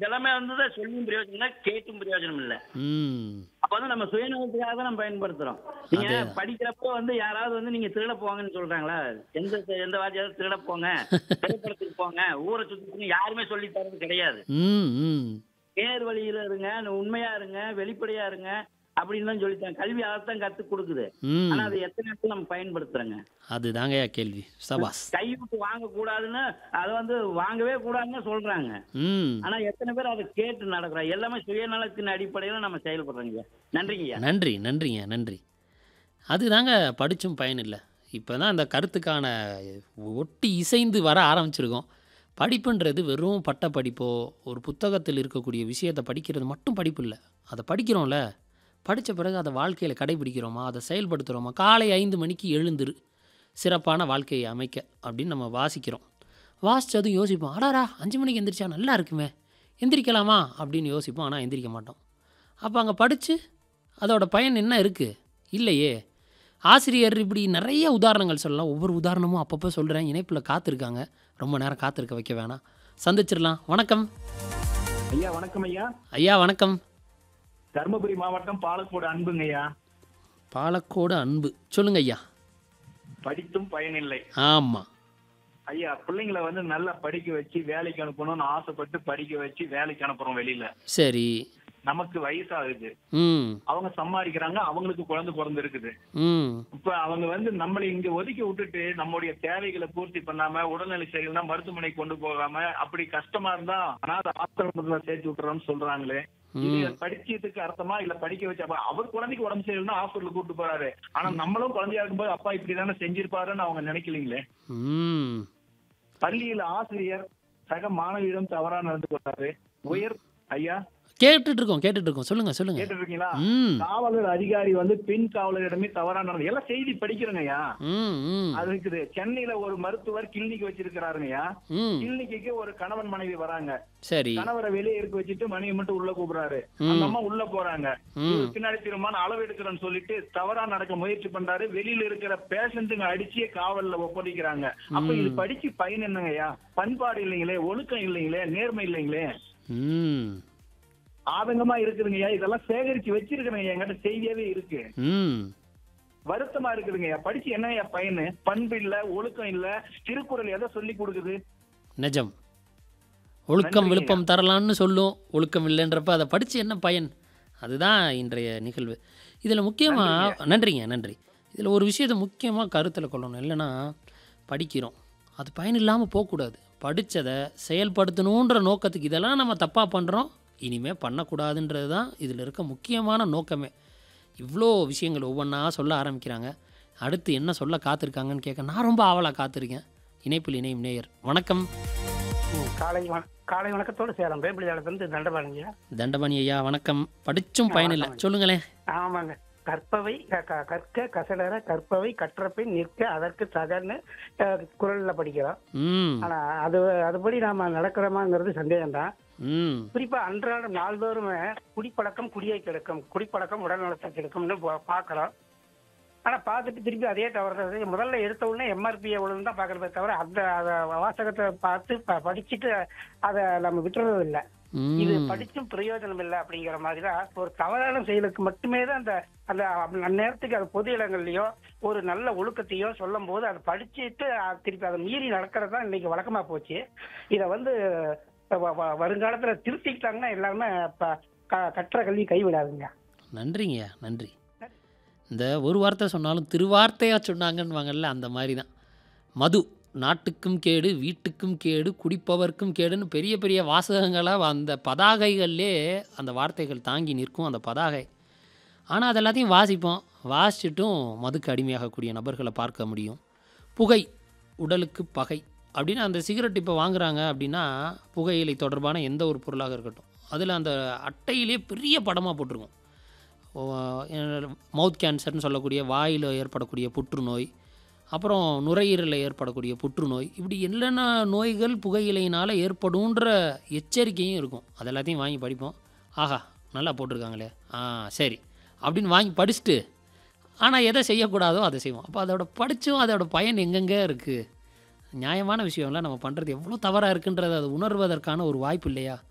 இதெல்லாமே வந்து சொல்லியும் பிரயோஜனம் இல்லை கேட்டும் பிரயோஜனம் இல்லை ம் அப்ப வந்து நம்ம சுயநலத்துக்காக தான் நம்ம பயன்படுத்துறோம் நீங்க அதேதான். படிக்கிறப்போ வந்து யாராவது வந்து நீங்க திருட போங்கன்னு சொல்றாங்களா எந்த எந்த வாத்தியாவது திருட போங்க திரைப்படத்துக்கு போங்க ஊரை சுத்தி யாருமே சொல்லி தரது கிடையாது ம் ம் நேர் வழியில இருங்க உண்மையா இருங்க வெளிப்படையா இருங்க அப்படின்னு தான் சொல்லித்தாங்க கல்வி அதைத்தான் கத்து கொடுக்குது ம் ஆனா அதை எத்தனை இடத்துல நம்ம பயன்படுத்துறோங்க அதுதாங்கய்யா கேள்வி சபாஸ் கை விட்டு வாங்க கூடாதுன்னு அதை வந்து வாங்கவே கூடாதுன்னு சொல்றாங்க ம் ஆனா எத்தனை பேர் அதை கேட்டு நடக்கிறோம் எல்லாமே சுயநலத்தின் அடிப்படையில நம்ம செயல்படுறோங்க நன்றிங்கய்யா நன்றி நன்றிங்க நன்றி அதுதாங்க படிச்சும் பயன் இல்லை இப்போ தான் அந்த கருத்துக்கான ஒட்டி இசைந்து வர ஆரம்பிச்சிருக்கோம் படிப்புன்றது வெறும் பட்ட படிப்போ ஒரு புத்தகத்தில் இருக்கக்கூடிய விஷயத்தை படிக்கிறது மட்டும் படிப்பு இல்லை அதை படிக்கிறோம்ல படித்த பிறகு அதை வாழ்க்கையில் கடைபிடிக்கிறோமா அதை செயல்படுத்துகிறோமா காலை ஐந்து மணிக்கு எழுந்துரு சிறப்பான வாழ்க்கையை அமைக்க அப்படின்னு நம்ம வாசிக்கிறோம் வாசித்ததும் யோசிப்போம் அடாடா அஞ்சு மணிக்கு எந்திரிச்சா நல்லா இருக்குமே எந்திரிக்கலாமா அப்படின்னு யோசிப்போம் ஆனால் எந்திரிக்க மாட்டோம் அப்போ அங்கே படித்து அதோட பயன் என்ன இருக்குது இல்லையே ஆசிரியர் இப்படி நிறைய உதாரணங்கள் சொல்லலாம் ஒவ்வொரு உதாரணமும் அப்பப்போ சொல்கிறேன் இணைப்பில் காத்திருக்காங்க ரொம்ப நேரம் காத்திருக்க வைக்க வேணாம் சந்திச்சிடலாம் வணக்கம் ஐயா வணக்கம் ஐயா ஐயா வணக்கம் தருமபுரி மாவட்டம் பாலக்கோடு அன்புங்க ஐயா பாலக்கோடு அன்பு சொல்லுங்க ஐயா படித்தும் பயனில்லை ஆமாம் ஐயா பிள்ளைங்களை வந்து நல்லா படிக்க வச்சு வேலைக்கு அனுப்பணும்னு ஆசைப்பட்டு படிக்க வச்சு வேலைக்கு அனுப்புறோம் வெளியில சரி நமக்கு வயசாகுது ம் அவங்க சம்பாதிக்கிறாங்க அவங்களுக்கு குழந்தை பிறந்து இருக்குது ம் இப்ப அவங்க வந்து நம்மளை இங்க ஒதுக்கி விட்டுட்டு நம்மளுடைய தேவைகளை பூர்த்தி பண்ணாம உடல்நிலை சரியில்லைன்னா மருத்துவமனைக்கு கொண்டு போகாம அப்படி கஷ்டமா இருந்தா அனாத ஆசிரமத்துல சேர்த்து விட்டுறோம்னு சொல்றாங்களே இது ம் படிச்சதுக்கு அர்த்தமா இல்ல படிக்க வச்ச அப்ப அவர் குழந்தைக்கு உடம்பு சரியில்லைன்னா ஹாஸ்பிட்டல் கூட்டு போறாரு ஆனா நம்மளும் குழந்தையா இருக்கும்போது அப்பா இப்படிதானே செஞ்சிருப்பாருன்னு அவங்க நினைக்கலீங்களே ம் பள்ளியில் ஆசிரியர் சக மாணவியிடம் தவறா நடந்து கொண்டாரு உயர் ஐயா கேட்டுட்டு இருக்கோம் கேட்டுட்டு இருக்கோம் சொல்லுங்க சொல்லுங்க கேட்டு இருக்கீங்களா ம் காவலர் அதிகாரி வந்து பெண் காவலரிடமே தவறா நடந்து எல்லாம் செய்தி படிக்கிறேங்க ஐயா ம் ம் அது இருக்குது சென்னையில ஒரு மருத்துவர் கிளினிக் வச்சிருக்கிறாருங்கய்யா ம் கிளினிக்கு ஒரு கணவன் மனைவி வராங்க சரி கணவரை வெளியே இருக்க வச்சுட்டு மனைவி மட்டும் உள்ள கூப்பிடுறாரு ம். அந்த அம்மா உள்ள போறாங்க ம் இவர் பின்னாடி திரும்ப அளவு எடுக்கிறேன்னு சொல்லிட்டு தவறா நடக்க முயற்சி பண்றாரு வெளியில இருக்கிற பேஷண்ட்டுங்க அடிச்சு காவல்ல ஒப்படைக்கிறாங்க அப்ப இது ம். படிச்சு பயன் என்னங்கய்யா பண்பாடு இல்லைங்களே ஒழுக்கம் இல்லைங்களே நேர்மை இல்லைங்களே ம் ஆதங்கமா இருக்குதுங்கய்யா இதெல்லாம் சேகரிச்சு வச்சிருக்கிறேங்க என்கிட்ட செய்தியாவே இருக்கு ம் வருத்தமா இருக்குதுங்கய்யா படிச்சு என்னய்யா பயனு பண்பு இல்ல ஒழுக்கம் இல்ல திருக்குறள் எதை சொல்லி கொடுக்குது நிஜம் ஒழுக்கம் நன்றிங்க. விழுப்பம் தரலான்னு சொல்லும் ஒழுக்கம் இல்லைன்றப்ப அதை படித்து என்ன பயன் அதுதான் இன்றைய நிகழ்வு இதில் முக்கியமாக நன்றிங்க நன்றி இதில் ஒரு விஷயத்தை முக்கியமாக கருத்தில் கொள்ளணும் இல்லைன்னா படிக்கிறோம் அது பயன் இல்லாமல் போகக்கூடாது படித்ததை செயல்படுத்தணுன்ற நோக்கத்துக்கு இதெல்லாம் நம்ம தப்பாக பண்ணுறோம் இனிமேல் பண்ணக்கூடாதுன்றது தான் இதில் இருக்க முக்கியமான நோக்கமே இவ்வளோ விஷயங்கள் ஒவ்வொன்றா சொல்ல ஆரம்பிக்கிறாங்க அடுத்து என்ன சொல்ல காத்திருக்காங்கன்னு கேட்க நான் ரொம்ப ஆவலாக காத்திருக்கேன் இணைப்பில் இணையும் நேயர் வணக்கம் ம், காலை வண- காலை வணக்கத்தோடு சேலம் வேப்பிலியாளத்திலிருந்து தண்டபாணிங்க தண்டபாணி ஐயா வணக்கம் படிச்சும் பயனில்லை வணக்கம். சொல்லுங்களேன் ஆமாங்க கற்பவை க- க- கற்க கசடர கற்பவை கற்றபின் நிற்க அதற்கு தகன்னு அஹ், குரல்ல படிக்கிறோம் ம் ஆனா அது அதுபடி நாம நடக்கிறோமாங்கிறது சந்தேகம் தான் ம் குறிப்பா அன்றாடம் நாள்தோறும் குடிப்பழக்கம் குடியை கெடுக்கும் குடிப்பழக்கம் உடல் நலத்தை கெடுக்கும்னு பா- பார்க்கிறோம் ஆனா பார்த்துட்டு திருப்பி அதே தவிர முதல்ல எடுத்த உடனே எம்ஆர்பி எவ்வளவுன்னு தான் பார்க்கறதே தவிர அந்த அத வாசகத்தை பார்த்து ப- படிச்சுட்டு அதை நம்ம விட்டுறது இல்லை இது ம் படிச்சும் பிரயோஜனம் இல்லை அப்படிங்கிற மாதிரி தான் ஒரு தவறான செயலுக்கு மட்டுமே தான் அந்த அந்த அந்நேரத்துக்கு அது பொது இடங்கள்லயோ ஒரு நல்ல ஒழுக்கத்தையோ சொல்லும் போது அதை படிச்சுட்டு அஹ், திருப்பி அதை மீறி நடக்கிறது தான் இன்னைக்கு வழக்கமா போச்சு இதை வந்து வ- வ- வருங்காலத்துல திருத்திக்கிட்டாங்கன்னா எல்லாருமே ப- க- கற்ற கல்வி கைவிடாதுங்க நன்றிங்கய்யா நன்றி இந்த ஒரு வார்த்தை சொன்னாலும் திருவார்த்தையாக சொன்னாங்கன்னு அந்த மாதிரி தான் மது நாட்டுக்கும் கேடு வீட்டுக்கும் கேடு குடிப்பவர்க்கும் கேடுன்னு பெரிய பெரிய வாசகங்களாக அந்த பதாகைகள்லே அந்த வார்த்தைகள் தாங்கி நிற்கும் அந்த பதாகை ஆனால் அது எல்லாத்தையும் வாசிப்போம் வாசிச்சுட்டும் மதுக்கு அடிமையாகக்கூடிய நபர்களை பார்க்க முடியும் புகை உடலுக்கு பகை அப்படின்னு அந்த சிகரெட் இப்போ வாங்குறாங்க அப்படின்னா புகையிலை தொடர்பான எந்த ஒரு பொருளாக இருக்கட்டும் அதில் அந்த அட்டையிலே பெரிய படமாக போட்டிருக்கும் மவுத் கேன்சர்னு சொல்லக்கூடிய வாயில் ஏற்படக்கூடிய புற்றுநோய் அப்புறம் நுரையீரலில் ஏற்படக்கூடிய புற்றுநோய் இப்படி என்னென்ன நோய்கள் புகையிலையினால் ஏற்படும்ன்ற எச்சரிக்கையும் இருக்கும் அது எல்லாத்தையும் வாங்கி படிப்போம் ஆஹா நல்லா போட்டிருக்காங்களே ஆ சரி அப்படின்னு வாங்கி படிச்சுட்டு ஆனால் எதை செய்யக்கூடாதோ அதை செய்வோம் அப்போ அதோட படித்தும் அதோட பயன் எங்கெங்கே இருக்குது நியாயமான விஷயம்லாம் நம்ம பண்ணுறது எவ்வளோ தவறாக இருக்குன்றது அதை உணர்வதற்கான ஒரு வாய்ப்பு இல்லையா